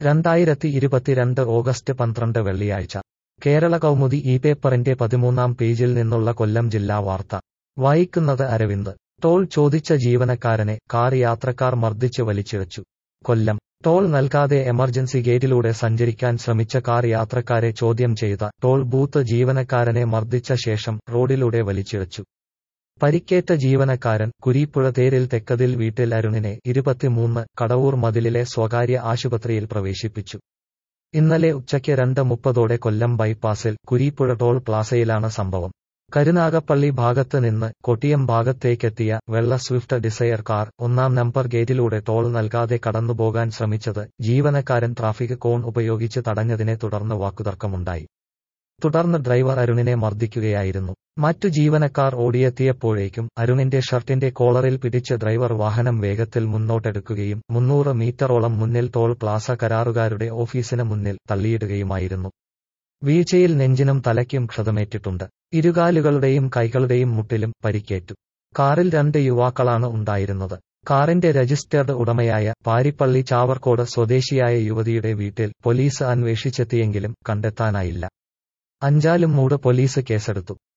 രണ്ടായിരത്തി ഇരുപത്തിരണ്ട് ഓഗസ്റ്റ് പന്ത്രണ്ട് വെള്ളിയാഴ്ച കേരള കൗമുദി ഈ പേപ്പറിന്റെ പതിമൂന്നാം പേജിൽ നിന്നുള്ള കൊല്ലം ജില്ലാ വാർത്ത വായിക്കുന്നത് അരവിന്ദ് ടോൾ ചോദിച്ച ജീവനക്കാരനെ കാർ യാത്രക്കാർ മർദ്ദിച്ച് വലിച്ചിഴച്ചു കൊല്ലം ടോൾ നൽകാതെ എമർജൻസി ഗേറ്റിലൂടെ സഞ്ചരിക്കാൻ ശ്രമിച്ച കാർ യാത്രക്കാരെ ചോദ്യം ചെയ്ത ടോൾ ബൂത്ത് ജീവനക്കാരനെ മർദ്ദിച്ച ശേഷം റോഡിലൂടെ വലിച്ചിഴച്ചു പരിക്കേറ്റ ജീവനക്കാരൻ കുരീപ്പുഴ തേരിൽ തെക്കതിൽ വീട്ടിൽ അരുണിനെ ഇരുപത്തിമൂന്ന് കടവൂർ മതിലിലെ സ്വകാര്യ ആശുപത്രിയിൽ പ്രവേശിപ്പിച്ചു ഇന്നലെ ഉച്ചയ്ക്ക് രണ്ട് മുപ്പതോടെ കൊല്ലം ബൈപ്പാസിൽ കുരീപ്പുഴ ടോൾ പ്ലാസയിലാണ് സംഭവം കരുനാഗപ്പള്ളി ഭാഗത്ത് നിന്ന് കൊട്ടിയം ഭാഗത്തേക്കെത്തിയ വെള്ള സ്വിഫ്റ്റ് ഡിസയർ കാർ ഒന്നാം നമ്പർ ഗേറ്റിലൂടെ ടോൾ നൽകാതെ കടന്നുപോകാൻ ശ്രമിച്ചത് ജീവനക്കാരൻ ട്രാഫിക് കോൺ ഉപയോഗിച്ച് തടഞ്ഞതിനെ തുടർന്ന് വാക്കുതർക്കമുണ്ടായി തുടർന്ന് ഡ്രൈവർ അരുണിനെ മർദ്ദിക്കുകയായിരുന്നു മറ്റു ജീവനക്കാർ ഓടിയെത്തിയപ്പോഴേക്കും അരുണിന്റെ ഷർട്ടിന്റെ കോളറിൽ പിടിച്ച് ഡ്രൈവർ വാഹനം വേഗത്തിൽ മുന്നോട്ടെടുക്കുകയും മുന്നൂറ് മീറ്ററോളം മുന്നിൽ ടോൾ പ്ലാസ കരാറുകാരുടെ ഓഫീസിന് മുന്നിൽ തള്ളിയിടുകയുമായിരുന്നു വീഴ്ചയിൽ നെഞ്ചിനും തലയ്ക്കും ക്ഷതമേറ്റിട്ടുണ്ട് ഇരുകാലുകളുടെയും കൈകളുടെയും മുട്ടിലും പരിക്കേറ്റു കാറിൽ രണ്ട് യുവാക്കളാണ് ഉണ്ടായിരുന്നത് കാറിന്റെ രജിസ്റ്റേർഡ് ഉടമയായ പാരിപ്പള്ളി ചാവർക്കോട് സ്വദേശിയായ യുവതിയുടെ വീട്ടിൽ പോലീസ് അന്വേഷിച്ചെത്തിയെങ്കിലും കണ്ടെത്താനായില്ല അഞ്ചാലും മൂട് പോലീസ് കേസെടുത്തു